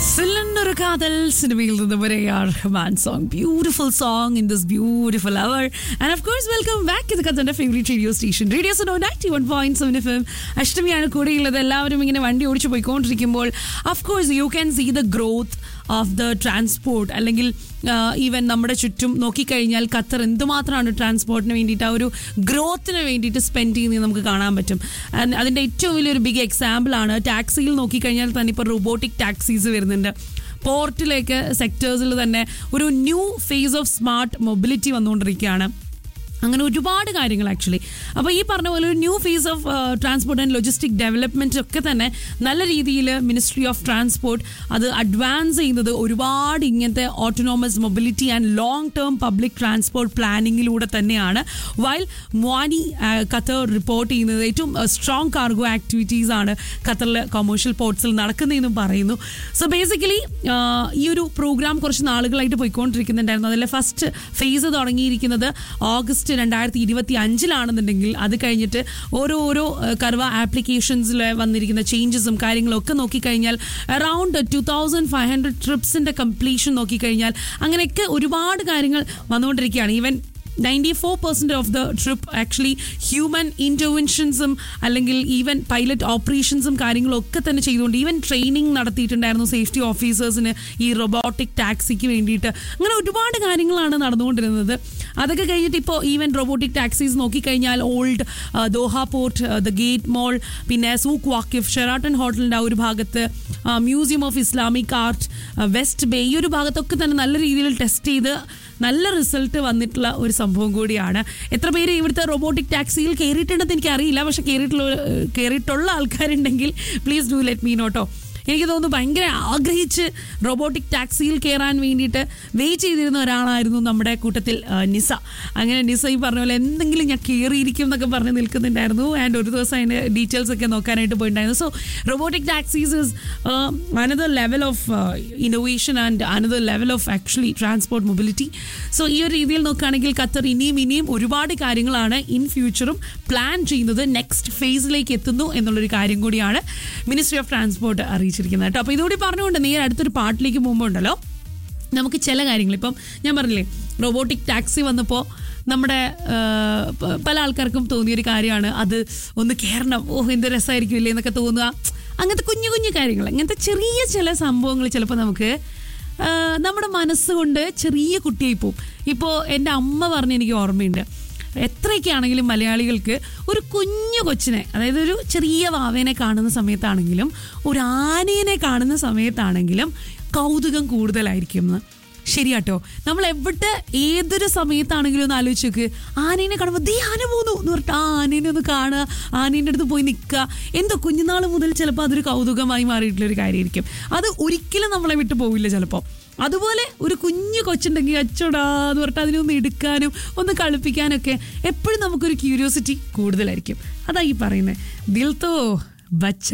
cylinder കാതൽ സിനിമയിൽ നിന്ന് വരെ Rahman song beautiful song in this beautiful hour and of course welcome back ഇത് കത്തന്റെ favourite radio station radio Suno ninety one point seven F M അഷ്ടമിയാണ് കൂടെയുള്ളത് എല്ലാവരും ഇങ്ങനെ വണ്ടി ഓടിച്ചു പോയിക്കൊണ്ടിരിക്കുമ്പോൾ of course you can see the growth of the transport അല്ലെങ്കിൽ ഈവൻ നമ്മുടെ ചുറ്റും നോക്കിക്കഴിഞ്ഞാൽ ഖത്തർ എന്തുമാത്രമാണ് ട്രാൻസ്പോർട്ടിന് വേണ്ടിയിട്ട് ആ ഒരു ഗ്രോത്തിന് വേണ്ടിയിട്ട് സ്പെൻഡ് ചെയ്യുന്നത് നമുക്ക് കാണാൻ പറ്റും And അതിൻ്റെ ഏറ്റവും വലിയൊരു ബിഗ് എക്സാമ്പിൾ ആണ് ടാക്സിയിൽ നോക്കിക്കഴിഞ്ഞാൽ തന്നെ ഇപ്പോൾ റോബോട്ടിക് ടാക്സീസ് വരുന്നുണ്ട് പോർട്ടിലേക്ക് സെക്ടേഴ്സിൽ തന്നെ ഒരു new phase of smart mobility വന്നുകൊണ്ടിരിക്കുകയാണ് അങ്ങനെ ഒരുപാട് കാര്യങ്ങൾ ആക്ച്വലി അപ്പോൾ ഈ പറഞ്ഞ പോലെ ഒരു new phase of transport and logistic development ഒക്കെ തന്നെ നല്ല രീതിയിൽ മിനിസ്ട്രി ഓഫ് ട്രാൻസ്പോർട്ട് അത് അഡ്വാൻസ് ചെയ്യുന്നത് ഒരുപാട് ഇങ്ങനത്തെ autonomous mobility and long term public transport പ്ലാനിങ്ങിലൂടെ തന്നെയാണ് വൈൽ മോനി ഖത്തർ റിപ്പോർട്ട് ചെയ്യുന്നത് ഏറ്റവും സ്ട്രോങ് കാർഗോ ആക്ടിവിറ്റീസ് ആണ് ഖത്തറിലെ കൊമേഴ്ഷ്യൽ പോർട്സിൽ നടക്കുന്നതെന്നും പറയുന്നു സോ ബേസിക്കലി ഈ ഒരു പ്രോഗ്രാം കുറച്ച് നാളുകളായിട്ട് പോയിക്കൊണ്ടിരിക്കുന്നുണ്ടായിരുന്നു അതിലെ ഫസ്റ്റ് ഫേസ് തുടങ്ങിയിരിക്കുന്നത് ഓഗസ്റ്റ് രണ്ടായിരത്തി ഇരുപത്തി അഞ്ചിലാണെന്നുണ്ടെങ്കിൽ അത് കഴിഞ്ഞിട്ട് ഓരോ ഓരോ കർവ ആപ്ലിക്കേഷൻസിൽ വന്നിരിക്കുന്ന ചേഞ്ചസും കാര്യങ്ങളും ഒക്കെ നോക്കിക്കഴിഞ്ഞാൽ around two thousand five hundred ട്രിപ്സിൻ്റെ കംപ്ലീഷൻ നോക്കിക്കഴിഞ്ഞാൽ അങ്ങനെയൊക്കെ ഒരുപാട് കാര്യങ്ങൾ വന്നുകൊണ്ടിരിക്കുകയാണ് even ninety four percent of the trip actually human ഇൻ്റർവെൻഷൻസും അല്ലെങ്കിൽ ഈവൻ പൈലറ്റ് ഓപ്പറേഷൻസും കാര്യങ്ങളും ഒക്കെ തന്നെ ചെയ്തുകൊണ്ട് ഈവൻ ട്രെയിനിങ് നടത്തിയിട്ടുണ്ടായിരുന്നു സേഫ്റ്റി ഓഫീസേഴ്സിന് ഈ റൊബോട്ടിക് ടാക്സിക്ക് വേണ്ടിയിട്ട് അങ്ങനെ ഒരുപാട് കാര്യങ്ങളാണ് നടന്നുകൊണ്ടിരുന്നത് അതൊക്കെ കഴിഞ്ഞിട്ട് ഇപ്പോൾ ഈവൻ റോബോട്ടിക് ടാക്സീസ് നോക്കിക്കഴിഞ്ഞാൽ old Doha port the gate mall പിന്നെ സൂക്ക് വാക്കിഫ് ഷെറാട്ടൺ ഹോട്ടലിൻ്റെ ആ ഒരു ഭാഗത്ത് museum of Islamic art West Bay ഈ ഒരു ഭാഗത്തൊക്കെ തന്നെ നല്ല രീതിയിൽ ടെസ്റ്റ് ചെയ്ത് നല്ല റിസൾട്ട് വന്നിട്ടുള്ള ഒരു സംഭവം കൂടിയാണ് എത്ര പേര് ഇവിടുത്തെ റോബോട്ടിക് ടാക്സിയിൽ കയറിയിട്ടുണ്ടെന്ന് എനിക്ക് അറിയില്ല പക്ഷെ കയറിയിട്ടുള്ള കയറിയിട്ടുള്ള ആൾക്കാരുണ്ടെങ്കിൽ please do let me know എനിക്ക് തോന്നുന്നു ഭയങ്കര ആഗ്രഹിച്ച് റോബോട്ടിക് ടാക്സിയിൽ കയറാൻ വേണ്ടിയിട്ട് വെയിറ്റ് ചെയ്തിരുന്ന ഒരാളായിരുന്നു നമ്മുടെ കൂട്ടത്തിൽ നിസ അങ്ങനെ നിസ ഈ പറഞ്ഞ പോലെ എന്തെങ്കിലും ഞാൻ കയറിയിരിക്കും എന്നൊക്കെ പറഞ്ഞ് നിൽക്കുന്നുണ്ടായിരുന്നു ആൻഡ് ഒരു ദിവസം അതിൻ്റെ ഡീറ്റെയിൽസ് ഒക്കെ നോക്കാനായിട്ട് പോയിട്ടുണ്ടായിരുന്നു so robotic taxis is another level of innovation and another level of actually transport mobility so ഈ ഒരു രീതിയിൽ നോക്കുകയാണെങ്കിൽ ഖത്തർ ഇനിയും ഇനിയും ഒരുപാട് കാര്യങ്ങളാണ് ഇൻ ഫ്യൂച്ചറും പ്ലാൻ ചെയ്യുന്നത് നെക്സ്റ്റ് ഫേസിലേക്ക് എത്തുന്നു എന്നുള്ളൊരു കാര്യം കൂടിയാണ് മിനിസ്ട്രി ഓഫ് ട്രാൻസ്പോർട്ട് അറിയിച്ചത് അറിയിച്ചിരിക്കുന്നത് കേട്ടോ അപ്പോൾ ഇതുകൂടി പറഞ്ഞുകൊണ്ട് നേരെ അടുത്തൊരു പാട്ടിലേക്ക് പോകുമ്പോൾ ഉണ്ടല്ലോ നമുക്ക് ചില കാര്യങ്ങൾ ഇപ്പം ഞാൻ പറഞ്ഞില്ലേ റോബോട്ടിക് ടാക്സി വന്നപ്പോൾ നമ്മുടെ പല ആൾക്കാർക്കും തോന്നിയൊരു കാര്യമാണ് അത് ഒന്ന് കയറണം ഓ എന്ത് രസമായിരിക്കില്ലേ എന്നൊക്കെ തോന്നുക അങ്ങനത്തെ കുഞ്ഞു കുഞ്ഞു കാര്യങ്ങൾ അങ്ങനത്തെ ചെറിയ ചില സംഭവങ്ങൾ ചിലപ്പോൾ നമുക്ക് നമ്മുടെ മനസ്സുകൊണ്ട് ചെറിയ കുട്ടിയായി പോവും ഇപ്പോൾ എൻ്റെ അമ്മ പറഞ്ഞ് എനിക്ക് ഓർമ്മയുണ്ട് എത്രയൊക്കെ ആണെങ്കിലും മലയാളികൾക്ക് ഒരു കുഞ്ഞു കൊച്ചിനെ അതായത് ഒരു ചെറിയ വാവേനെ കാണുന്ന സമയത്താണെങ്കിലും ഒരു ആനേനെ കാണുന്ന സമയത്താണെങ്കിലും കൗതുകം കൂടുതലായിരിക്കും എന്ന് ശരിയാട്ടോ നമ്മൾ എവിടെ ഏതൊരു സമയത്താണെങ്കിലും ഒന്ന് ആലോചിച്ച് നോക്ക് ആനേനെ കാണുമ്പോൾ ദേ ആന പോന്നു എന്ന് പറഞ്ഞിട്ട് ആ ആനേനെ ഒന്ന് കാണുക ആനേൻ്റെ അടുത്ത് പോയി നിൽക്കുക എന്തോ കുഞ്ഞുനാൾ മുതൽ ചിലപ്പോൾ അതൊരു കൗതുകമായി മാറിയിട്ടുള്ളൊരു കാര്യമായിരിക്കും അത് ഒരിക്കലും നമ്മളെ വിട്ടു പോവില്ല ചിലപ്പോൾ അതുപോലെ ഒരു കുഞ്ഞു കൊച്ചുണ്ടെങ്കിൽ അച്ചോടാ എന്ന് പറഞ്ഞിട്ട് അതിനൊന്ന് എടുക്കാനും ഒന്ന് കളിപ്പിക്കാനൊക്കെ എപ്പോഴും നമുക്കൊരു ക്യൂരിയോസിറ്റി കൂടുതലായിരിക്കും അതാ ഈ പറയുന്നത് ദിൽ തോ ബച്ച